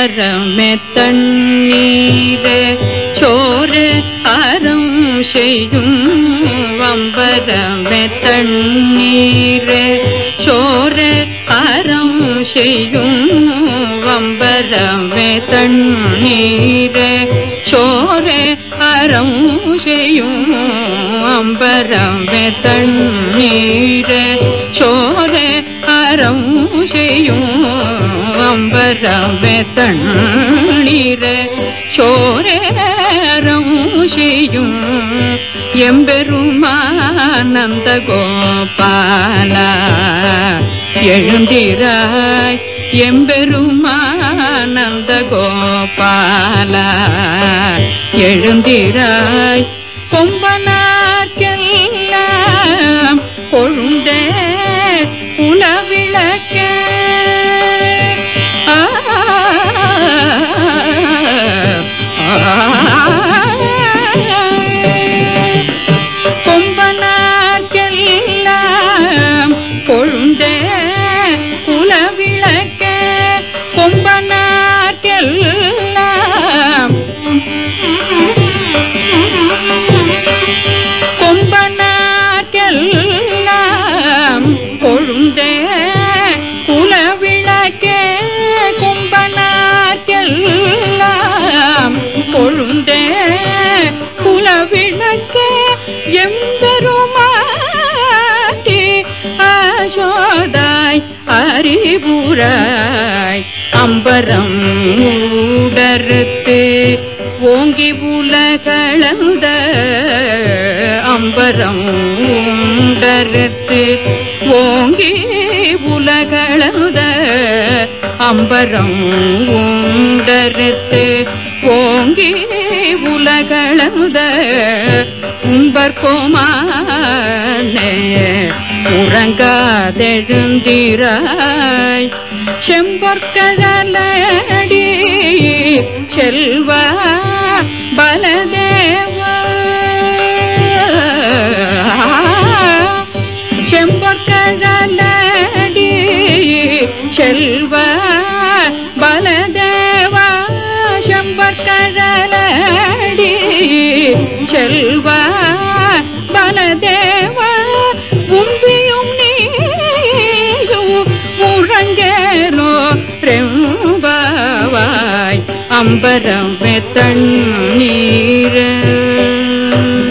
அம்பரமே தண்ணீரே சோறு அறம் செய்யும் அம்பரமே தண்ணீரே சோறு அறம் செய்யும் அம்பரமே தண்ணீரே சோறு அறம் செய்யும் அம்பரமே தண்ணீரே சோறு அறம் செய்யும் அம்பரமே தண்ணீரே சோரேரம் செய்யும் எம்பெருமானந்த கோபால எழுந்திராய் எம்பெருமானந்த கோபால எழுந்திராய் கொம்பனார்க்கெல்லாம் கொழுந்தே உலவிளக்க ஆ, கொம்பனார்க்கெல்லாம் கொழுந்தே குலவிளக்க கொம்பனார்க்கெல்லாம் கொம்பனார்க்கெல்லாம் கொழுந்தே குலவிளக்கே கொம்பனார்க்கெல்லாம் கொழுந்தே குலவிளக்கே எம்பெருமாட்டி ஆசோதாய் அறிவுராய் அம்பரம் ஊடறுத்து ஓங்கி உலகளந்த அம்பரம் ஊடறுத்து ஓங்கி உலகளந்த அம்பரம் உண்டறுத்து ஓங்கி உலகளந்த உம்பர் கோமானே உறங்காதெழுந்திராய் செம்பொற்கழலடி செல்வா பலதேவா செம்பொற்கழலடி செல்வா பலதேவா செம்பொற்கழலடி செல்வா பலதேவா உம்பியும் நீயும் உறங்கேலோ ரெம்பாவாய் அம்பரம் தண்ணீர